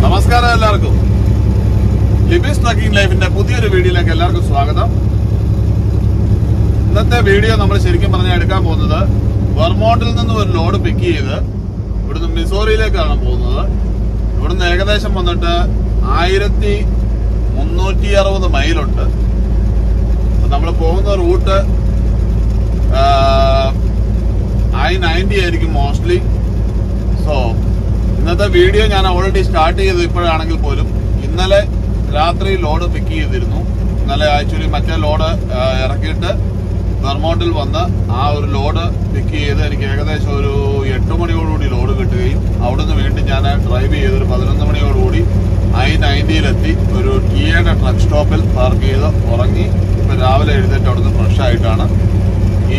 നമസ്കാരം എല്ലാവർക്കും ലിബിസ് ട്രക്കിംഗ് ലൈഫിന്റെ പുതിയൊരു വീഡിയോയിലേക്ക് എല്ലാവർക്കും സ്വാഗതം ഇന്നത്തെ വീഡിയോ നമ്മൾ ശരിക്കും പറഞ്ഞാൽ എടുക്കാൻ പോകുന്നത് വെർമോണ്ടിൽ നിന്ന് ഒരു ലോഡ് പിക്ക് ചെയ്ത് ഇവിടുന്ന് മിസോറിയിലേക്കാണ് പോകുന്നത് ഇവിടുന്ന് ഏകദേശം വന്നിട്ട് ആയിരത്തി മുന്നൂറ്റി അറുപത് മൈലുണ്ട് നമ്മൾ പോകുന്ന റൂട്ട് ഐ നയൻറ്റി ആയിരിക്കും മോസ്റ്റ്ലി സോ ഇന്നത്തെ വീഡിയോ ഞാൻ ഓൾറെഡി സ്റ്റാർട്ട് ചെയ്ത് ഇപ്പോഴാണെങ്കിൽ പോലും ഇന്നലെ രാത്രി ലോഡ് പിക്ക് ചെയ്തിരുന്നു ഇന്നലെ ആക്ച്വലി മറ്റേ ലോഡ് ഇറക്കിയിട്ട് വെർമോണ്ടിൽ വന്ന് ആ ഒരു ലോഡ് പിക്ക് ചെയ്ത് എനിക്ക് ഏകദേശം ഒരു എട്ട് മണിയോടുകൂടി ലോഡ് കിട്ടുകയും അവിടുന്ന് വീണ്ടും ഞാൻ ഡ്രൈവ് ചെയ്ത് ഒരു പതിനൊന്ന് മണിയോടുകൂടി ഐ നയൻറ്റിയിലെത്തി ഒരു ടിയുടെ ട്രക്ക് സ്റ്റോപ്പിൽ പാർക്ക് ചെയ്ത് ഉറങ്ങി ഇപ്പൊ രാവിലെ എഴുന്നേറ്റ് അവിടുന്ന് ഫ്രഷ് ആയിട്ടാണ് ഈ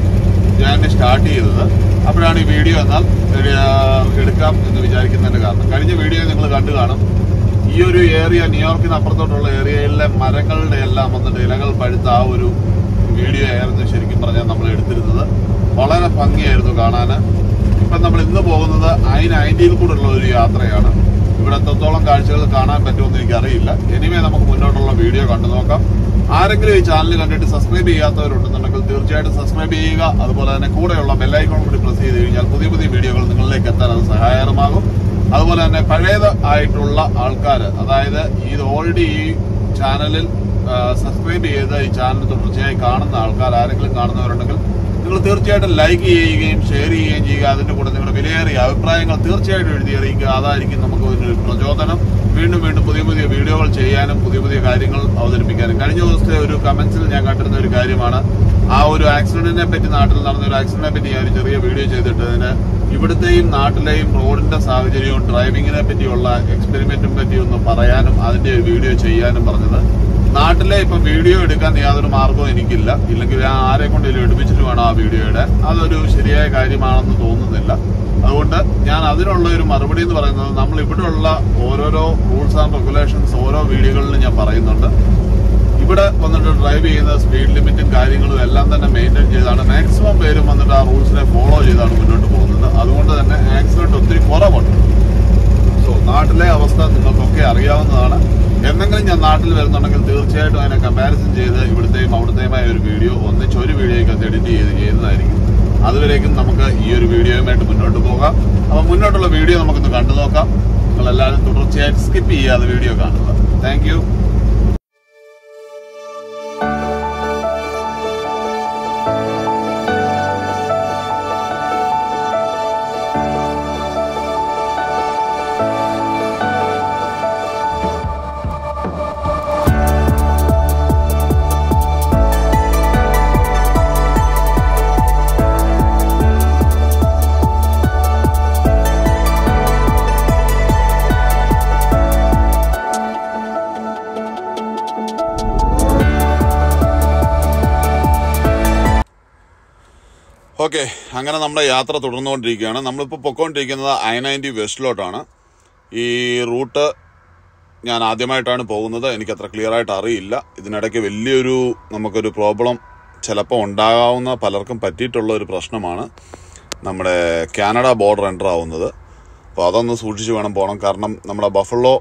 ഞാൻ സ്റ്റാർട്ട് ചെയ്തത് അപ്പോഴാണ് ഈ വീഡിയോ എന്നാൽ ഒരു, ആ, എടുക്കാം എന്ന് വിചാരിക്കുന്നതിന്റെ കാരണം കഴിഞ്ഞ വീഡിയോ നിങ്ങൾ കണ്ടു കാണും ഈ ഒരു ഏരിയ ന്യൂയോർക്കിന് അപ്പുറത്തോട്ടുള്ള ഏരിയയിലെ മരങ്ങളുടെ എല്ലാം വന്നിട്ട് ഇലകൾ പഴുത്ത ആ ഒരു വീഡിയോ ആയിരുന്നു ശരിക്കും പറഞ്ഞാൽ നമ്മൾ എടുത്തിരുന്നത് വളരെ ഭംഗിയായിരുന്നു കാണാൻ ഇപ്പം നമ്മൾ ഇന്ന് പോകുന്നത് ഐ നയൻറ്റിയിൽ കൂടെയുള്ള ഒരു യാത്രയാണ് ഇവിടെ എത്രത്തോളം കാഴ്ചകൾ കാണാൻ പറ്റുമെന്ന് എനിക്കറിയില്ല എനിവേ നമുക്ക് മുന്നോട്ടുള്ള വീഡിയോ കണ്ടു നോക്കാം ആരെങ്കിലും ഈ ചാനൽ കണ്ടിട്ട് സബ്സ്ക്രൈബ് ചെയ്യാത്തവരുണ്ടെന്നുണ്ടെങ്കിൽ തീർച്ചയായിട്ടും സബ്സ്ക്രൈബ് ചെയ്യുക അതുപോലെ തന്നെ കൂടെയുള്ള ബെല്ലൈക്കോൺ കൂടി പ്രസ് ചെയ്ത് കഴിഞ്ഞാൽ പുതിയ പുതിയ വീഡിയോകൾ നിങ്ങളിലേക്ക് എത്താൻ അത് സഹായകരമാകും അതുപോലെ തന്നെ പഴയത് ആയിട്ടുള്ള ആൾക്കാർ അതായത് ഇത് ഓൾറെഡി ഈ ചാനലിൽ സബ്സ്ക്രൈബ് ചെയ്ത് ഈ ചാനൽ തുടർച്ചയായി കാണുന്ന ആൾക്കാർ ആരെങ്കിലും കാണുന്നവരുണ്ടെങ്കിൽ നിങ്ങൾ തീർച്ചയായിട്ടും ലൈക്ക് ചെയ്യുകയും ഷെയർ ചെയ്യുകയും ചെയ്യുക അതിന്റെ കൂടെ നിങ്ങളുടെ വിലയേറിയ അഭിപ്രായങ്ങൾ തീർച്ചയായിട്ടും എഴുതി അറിയിക്കുക അതായിരിക്കും നമുക്ക് ഒരു പ്രചോദനം വീണ്ടും വീണ്ടും പുതിയ പുതിയ വീഡിയോകൾ ചെയ്യാനും പുതിയ പുതിയ കാര്യങ്ങൾ അവതരിപ്പിക്കാനും കഴിഞ്ഞ ദിവസത്തെ ഒരു കമന്റ്സിൽ ഞാൻ കണ്ടിരുന്ന ഒരു കാര്യമാണ് ആ ഒരു ആക്സിഡന്റിനെ പറ്റി നാട്ടിൽ നടന്ന ഒരു ആക്സിഡന്റിനെ പറ്റി ഞാൻ ഒരു ചെറിയ വീഡിയോ ചെയ്തിട്ട് അതിന് ഇവിടുത്തെയും നാട്ടിലെയും റോഡിന്റെ സാഹചര്യവും ഡ്രൈവിങ്ങിനെ പറ്റിയുള്ള എക്സ്പെരിമെന്റും പറ്റി ഒന്ന് പറയാനും അതിന്റെ ഒരു വീഡിയോ ചെയ്യാനും പറഞ്ഞത് നാട്ടിലെ ഇപ്പൊ വീഡിയോ എടുക്കാൻ യാതൊരു മാർഗവും എനിക്കില്ല ഇല്ലെങ്കിൽ ഞാൻ ആരെ കൊണ്ടെങ്കിലും എടുപ്പിച്ചിട്ട് വേണം ആ വീഡിയോ ഇടാൻ അതൊരു ശരിയായ കാര്യമാണെന്ന് തോന്നുന്നില്ല അതുകൊണ്ട് ഞാൻ അതിനുള്ള ഒരു മറുപടി എന്ന് പറയുന്നത് നമ്മൾ ഇവിടെയുള്ള ഓരോരോ റൂൾസ് ആൻഡ് റെഗുലേഷൻസ് ഓരോ വീഡിയോകളിലും ഞാൻ പറയുന്നുണ്ട് ഇവിടെ വന്നിട്ട് ഡ്രൈവ് ചെയ്യുന്ന സ്പീഡ് ലിമിറ്റും കാര്യങ്ങളും എല്ലാം തന്നെ മെയിൻറ്റെയിൻ ചെയ്താണ് മാക്സിമം പേരും വന്നിട്ട് ആ റൂൾസിനെ ഫോളോ ചെയ്താണ് മുന്നോട്ട് പോകുന്നത് അതുകൊണ്ട് തന്നെ ആക്സിഡന്റ് ഒത്തിരി കുറവുണ്ട് സോ നാട്ടിലെ അവസ്ഥ നിങ്ങൾക്കൊക്കെ അറിയാവുന്നതാണ് എന്തെങ്കിലും ഞാൻ നാട്ടിൽ വരുന്നുണ്ടെങ്കിൽ തീർച്ചയായിട്ടും അതിനെ കമ്പാരിസൺ ചെയ്ത് ഇവിടുത്തെയും അവിടുത്തെയുമായ ഒരു വീഡിയോ ഒന്നിച്ച് ഒരു വീഡിയോയ്ക്ക് എഡിറ്റ് ചെയ്ത് ചെയ്യുന്നതായിരിക്കും അതുവരേക്കും നമുക്ക് ഈ ഒരു വീഡിയോയുമായിട്ട് മുന്നോട്ട് പോകാം അപ്പൊ മുന്നോട്ടുള്ള വീഡിയോ നമുക്കൊന്ന് കണ്ടു നോക്കാം നിങ്ങൾ എല്ലാവരും തുടർച്ചയായിട്ട് സ്കിപ്പ് ചെയ്യാതെ വീഡിയോ കാണുക താങ്ക് യു ഓക്കെ അങ്ങനെ നമ്മുടെ യാത്ര തുടർന്നുകൊണ്ടിരിക്കുകയാണ് നമ്മളിപ്പോൾ പൊക്കോണ്ടിരിക്കുന്നത് ഐ നയൻറ്റി വെസ്റ്റിലോട്ടാണ് ഈ റൂട്ട് ഞാൻ ആദ്യമായിട്ടാണ് പോകുന്നത് എനിക്ക് അത്ര ക്ലിയർ ആയിട്ട് അറിയില്ല ഇതിനിടയ്ക്ക് വലിയൊരു നമുക്കൊരു പ്രോബ്ലം ചിലപ്പോൾ ഉണ്ടാകാവുന്ന പലർക്കും പറ്റിയിട്ടുള്ള ഒരു പ്രശ്നമാണ് നമ്മുടെ കാനഡ ബോർഡർ എൻ്റർ ആവുന്നത് അപ്പോൾ അതൊന്ന് സൂക്ഷിച്ച് വേണം പോകണം കാരണം നമ്മുടെ ബഫളോ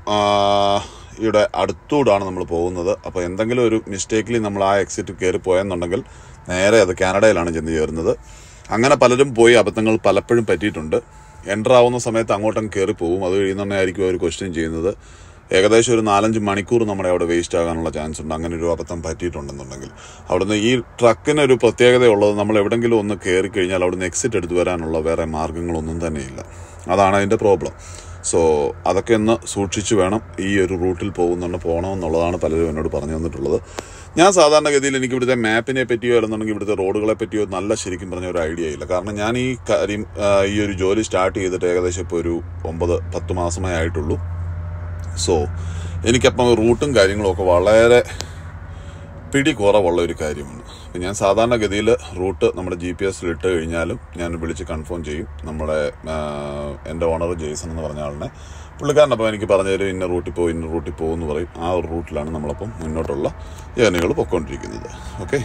യുടെ അടുത്തൂടാണ് നമ്മൾ പോകുന്നത് അപ്പോൾ എന്തെങ്കിലും ഒരു മിസ്റ്റേക്കിൽ നമ്മൾ ആ എക്സിറ്റ് കയറി പോയെന്നുണ്ടെങ്കിൽ നേരെ അത് കാനഡയിലാണ് ചെന്ന് ചേരുന്നത് അങ്ങനെ പലരും പോയി അബദ്ധങ്ങൾ പലപ്പോഴും പറ്റിയിട്ടുണ്ട് എൻ്റർ ആവുന്ന സമയത്ത് അങ്ങോട്ടങ്ങ് കയറി പോകും അത് കഴിയുന്നുണ്ടായിരിക്കും അവർ ക്വസ്റ്റ്യൻ ചെയ്യുന്നത് ഏകദേശം ഒരു നാലഞ്ച് മണിക്കൂർ നമ്മുടെ അവിടെ വേസ്റ്റ് ആകാനുള്ള ചാൻസ് ഉണ്ട് അങ്ങനെ ഒരു അബദ്ധം പറ്റിയിട്ടുണ്ടെന്നുണ്ടെങ്കിൽ അവിടുന്ന് ഈ ട്രക്കിന് ഒരു പ്രത്യേകതയുള്ളത് നമ്മൾ എവിടെങ്കിലും ഒന്ന് കയറി കഴിഞ്ഞാൽ അവിടുന്ന് എക്സിറ്റ് എടുത്ത് വരാനുള്ള വേറെ മാർഗ്ഗങ്ങളൊന്നും തന്നെയില്ല അതാണ് അതിൻ്റെ പ്രോബ്ലം സോ അതൊക്കെ ഒന്ന് സൂക്ഷിച്ച് വേണം ഈ ഒരു റൂട്ടിൽ പോകുന്നുണ്ട് പോകണമെന്നുള്ളതാണ് പലരും എന്നോട് പറഞ്ഞു തന്നിട്ടുള്ളത് ഞാൻ സാധാരണഗതിയിൽ എനിക്ക് ഇവിടുത്തെ മാപ്പിനെ പറ്റിയോ അല്ലെന്നുണ്ടെങ്കിൽ ഇവിടുത്തെ റോഡുകളെ പറ്റിയോ നല്ല ശരിക്കും പറഞ്ഞ ഒരു ഐഡിയ ഇല്ല കാരണം ഞാൻ ഈ കാര്യം ആ, ഈ ഒരു ജോലി സ്റ്റാർട്ട് ചെയ്തിട്ട് ഏകദേശം ഇപ്പോൾ ഒരു ഒമ്പത് പത്ത് മാസമേ ആയിട്ടുള്ളൂ സോ എനിക്കപ്പം റൂട്ടും കാര്യങ്ങളും ഒക്കെ വളരെ പിടി കുറവുള്ള ഒരു കാര്യമാണ് അപ്പം ഞാൻ സാധാരണഗതിയിൽ റൂട്ട് നമ്മുടെ ജി പി എസിൽ ഇട്ട് കഴിഞ്ഞാലും ഞാൻ വിളിച്ച് കൺഫേം ചെയ്യും നമ്മുടെ ആ, എൻ്റെ ഓണർ ജെയ്സൺ എന്ന് പറഞ്ഞ ആളിനെ പുള്ളിക്കാരനപ്പം എനിക്ക് പറഞ്ഞു തരും ഇന്ന റൂട്ടിൽ പോകും ഇന്ന റൂട്ടിൽ പോകും എന്ന് പറയും ആ ഒരു റൂട്ടിലാണ് നമ്മളപ്പം മുന്നോട്ടുള്ള ജേർണികൾ പൊയ്ക്കൊണ്ടിരിക്കുന്നത് ഓക്കെ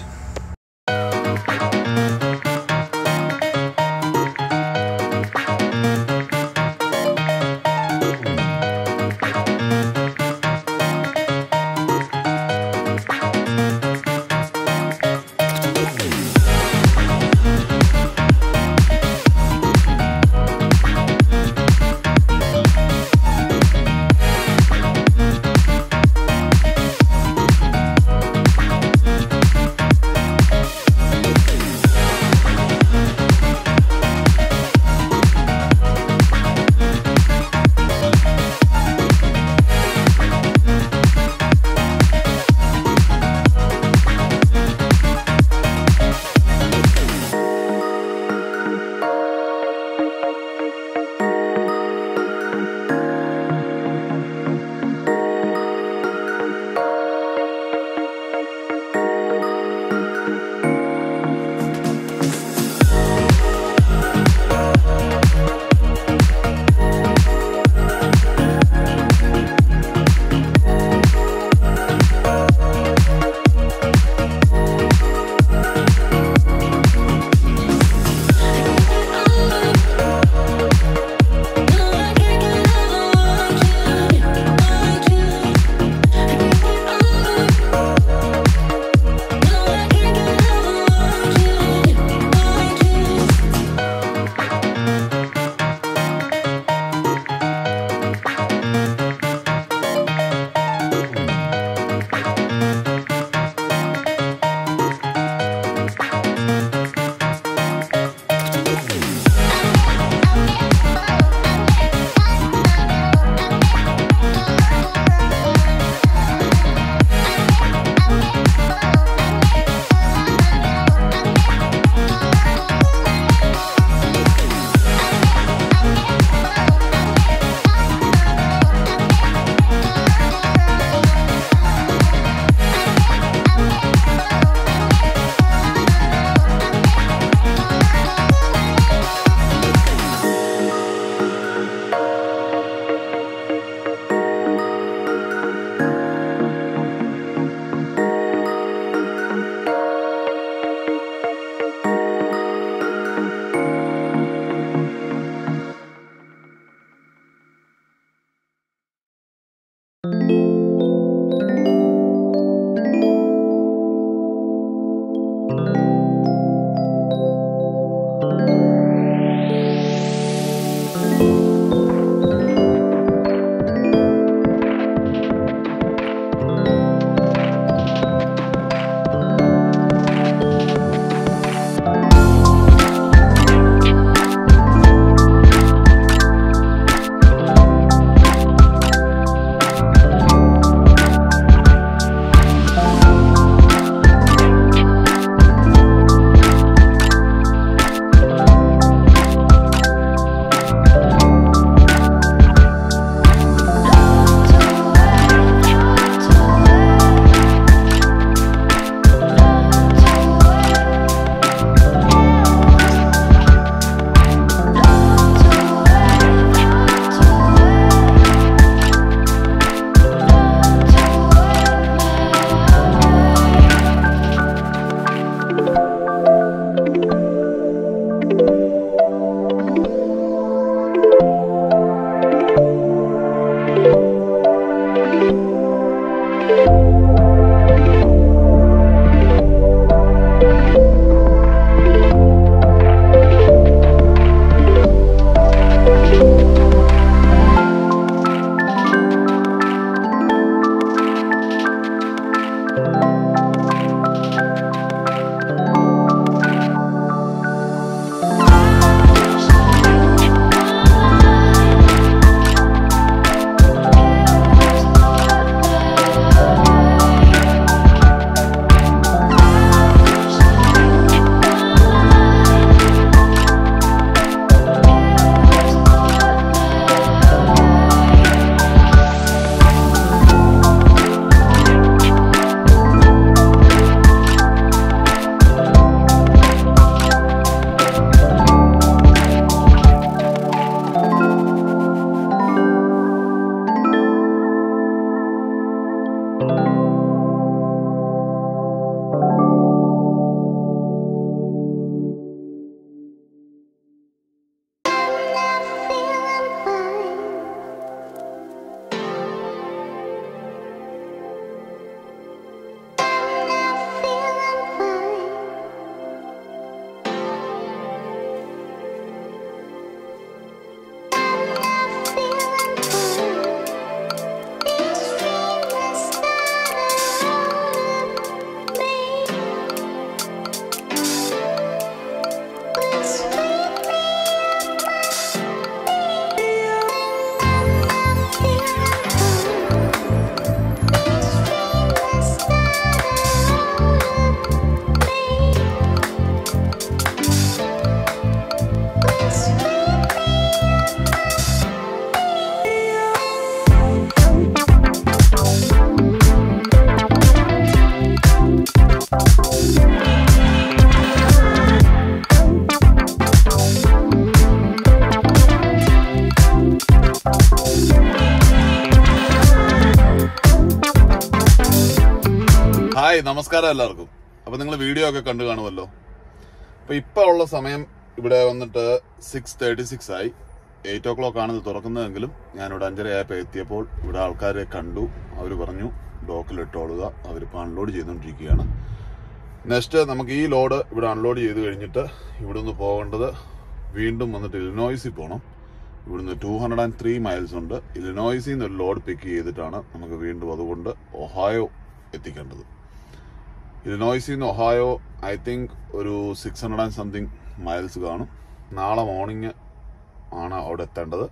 ഹായ് നമസ്കാരം എല്ലാവർക്കും അപ്പൊ നിങ്ങൾ വീഡിയോ ഒക്കെ കണ്ടു കാണുമല്ലോ അപ്പൊ ഇപ്പൊ ഉള്ള സമയം ഇവിടെ വന്നിട്ട് സിക്സ് തേർട്ടി സിക്സ് ആയി എയ്റ്റ് ഓ ക്ലോക്ക് ആണ് ഇത് തുറക്കുന്നതെങ്കിലും ഞാനിവിടെ അഞ്ചര ആയപ്പോൾ എത്തിയപ്പോൾ ഇവിടെ ആൾക്കാരെ കണ്ടു അവർ പറഞ്ഞു ഡോക്കിൽ ഇട്ടോളുക അവരിപ്പോൾ അൺലോഡ് ചെയ്തുകൊണ്ടിരിക്കുകയാണ് നെക്സ്റ്റ് നമുക്ക് ഈ ലോഡ് ഇവിടെ അൺലോഡ് ചെയ്ത് കഴിഞ്ഞിട്ട് ഇവിടെ നിന്ന് പോകേണ്ടത് വീണ്ടും വന്നിട്ട് ഇലിനോയ്സിൽ പോകണം ഇവിടുന്ന് two hundred and three miles ഉണ്ട് ഇലിനോയ്സിൽ നിന്ന് ഒരു ലോഡ് പിക്ക് ചെയ്തിട്ടാണ് നമുക്ക് വീണ്ടും അതുകൊണ്ട് ഒഹായോ എത്തിക്കേണ്ടത് ഇലിനോയ്സിൽ നിന്ന് ഒഹായോ ഐ തിങ്ക് ഒരു six hundred and something miles കാണും നാളെ മോർണിംഗ് ആണ് അവിടെ എത്തേണ്ടത്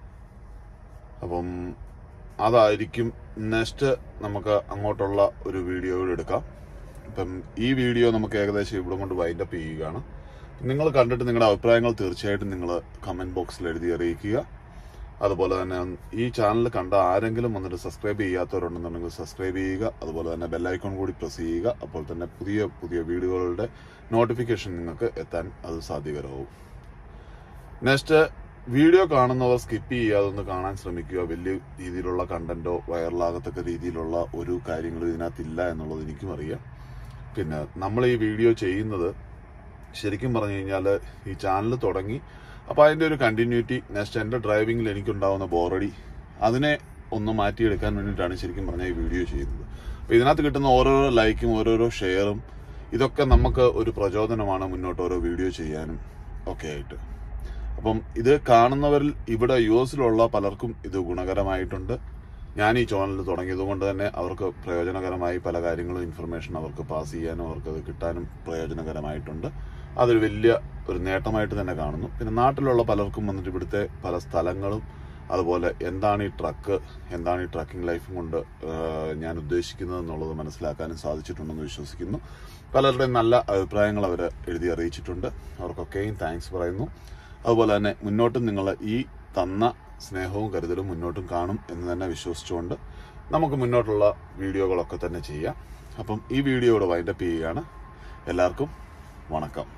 അപ്പം അതായിരിക്കും നെക്സ്റ്റ് നമുക്ക് അങ്ങോട്ടുള്ള ഒരു വീഡിയോ എടുക്കാം ഇപ്പം ഈ വീഡിയോ നമുക്ക് ഏകദേശം ഇവിടെ കൊണ്ട് വൈൻഡപ്പ് ചെയ്യുകയാണ് നിങ്ങൾ കണ്ടിട്ട് നിങ്ങളുടെ അഭിപ്രായങ്ങൾ തീർച്ചയായിട്ടും നിങ്ങൾ കമന്റ് ബോക്സിൽ എഴുതി അറിയിക്കുക അതുപോലെ തന്നെ ഈ ചാനൽ കണ്ട ആരെങ്കിലും വന്നിട്ട് സബ്സ്ക്രൈബ് ചെയ്യാത്തവരുണ്ടെന്നുണ്ടെങ്കിൽ സബ്സ്ക്രൈബ് ചെയ്യുക അതുപോലെ തന്നെ ബെല്ലൈക്കോൺ കൂടി പ്രസ് ചെയ്യുക അപ്പോൾ തന്നെ പുതിയ പുതിയ വീഡിയോകളുടെ നോട്ടിഫിക്കേഷൻ നിങ്ങൾക്ക് എത്താൻ അത് സാധ്യകരമാവും നെക്സ്റ്റ് വീഡിയോ കാണുന്നവർ സ്കിപ്പ് ചെയ്യാതെ ഒന്ന് കാണാൻ ശ്രമിക്കുക വലിയ രീതിയിലുള്ള കണ്ടന്റോ വൈറലാകത്തക്ക രീതിയിലുള്ള ഒരു കാര്യങ്ങളും ഇതിനകത്തില്ല എന്നുള്ളത് എനിക്കും അറിയാം പിന്നെ നമ്മൾ ഈ വീഡിയോ ചെയ്യുന്നത് ശരിക്കും പറഞ്ഞു കഴിഞ്ഞാൽ ഈ ചാനൽ തുടങ്ങി അപ്പോൾ അതിൻ്റെ ഒരു കണ്ടിന്യൂറ്റി നെക്സ്റ്റ് എൻ്റെ ഡ്രൈവിങ്ങിൽ എനിക്കുണ്ടാവുന്ന ബോറടി അതിനെ ഒന്ന് മാറ്റിയെടുക്കാൻ വേണ്ടിയിട്ടാണ് ശരിക്കും പറഞ്ഞാൽ ഈ വീഡിയോ ചെയ്യുന്നത് അപ്പോൾ ഇതിനകത്ത് കിട്ടുന്ന ഓരോരോ ലൈക്കും ഓരോരോ ഷെയറും ഇതൊക്കെ നമുക്ക് ഒരു പ്രചോദനമാണ് മുന്നോട്ട് ഓരോ വീഡിയോ ചെയ്യാനും ഒക്കെ ആയിട്ട് അപ്പം ഇത് കാണുന്നവരിൽ ഇവിടെ യു എസിലുള്ള പലർക്കും ഇത് ഗുണകരമായിട്ടുണ്ട് ഞാൻ ഈ ചാനൽ തുടങ്ങിയത് കൊണ്ട് തന്നെ അവർക്ക് പ്രയോജനകരമായി പല കാര്യങ്ങളും ഇൻഫർമേഷൻ അവർക്ക് പാസ് ചെയ്യാനും അവർക്ക് അത് കിട്ടാനും പ്രയോജനകരമായിട്ടുണ്ട് അതൊരു വലിയ ഒരു നേട്ടമായിട്ട് തന്നെ കാണുന്നു പിന്നെ നാട്ടിലുള്ള പലർക്കും വന്നിട്ട് ഇവിടുത്തെ പല സ്ഥലങ്ങളും അതുപോലെ എന്താണ് ഈ ട്രക്ക് എന്താണ് ഈ ട്രക്കിംഗ് ലൈഫും കൊണ്ട് ആഹ്, ഞാൻ ഉദ്ദേശിക്കുന്നത് എന്നുള്ളത് മനസ്സിലാക്കാനും സാധിച്ചിട്ടുണ്ടെന്ന് വിശ്വസിക്കുന്നു പലരുടെയും നല്ല അഭിപ്രായങ്ങൾ അവർ എഴുതി അറിയിച്ചിട്ടുണ്ട് അവർക്കൊക്കെയും താങ്ക്സ് പറയുന്നു അതുപോലെ തന്നെ മുന്നോട്ടും നിങ്ങൾ ഈ തന്ന സ്നേഹവും കരുതലും മുന്നോട്ടും കാണും എന്ന് തന്നെ വിശ്വസിച്ചുകൊണ്ട് നമുക്ക് മുന്നോട്ടുള്ള വീഡിയോകളൊക്കെ തന്നെ ചെയ്യാം അപ്പം ഈ വീഡിയോയുടെ വൈൻഡപ്പ് ചെയ്യുകയാണ് എല്ലാവർക്കും വണക്കം